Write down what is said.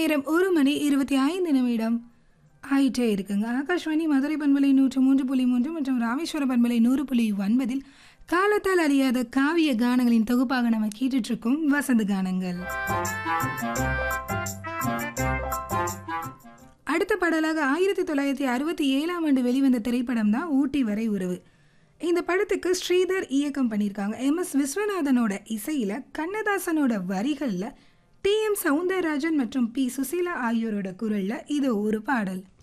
நேரம் ஒரு மணி இருபத்தி ஐந்து நிமிடம் ஆயிட்டே இருக்குங்க ஆகாஷ்வாணி மதுரை பண்பலை நூற்று மூன்று புள்ளி மூன்று மற்றும் ராமேஸ்வர பண்பலை நூறு புள்ளி ஒன்பதில் காலத்தால் அறியாத காவிய கானங்களின் தொகுப்பாக நம்ம கேட்டுட்டு இருக்கோம் வசந்த கானங்கள் அடுத்த பாடலாக ஆயிரத்தி தொள்ளாயிரத்தி அறுபத்தி ஏழாம் ஆண்டு வெளிவந்த திரைப்படம் தான் ஊட்டி வரை உறவு இந்த படத்துக்கு ஸ்ரீதர் இயக்கம் பண்ணியிருக்காங்க எம் எஸ் விஸ்வநாதனோட இசையில் கண்ணதாசனோட வரிகளில் டி எம் சவுந்தரராஜன் மற்றும் பி சுசீலா ஆகியோரோட குரலில் இது ஒரு பாடல்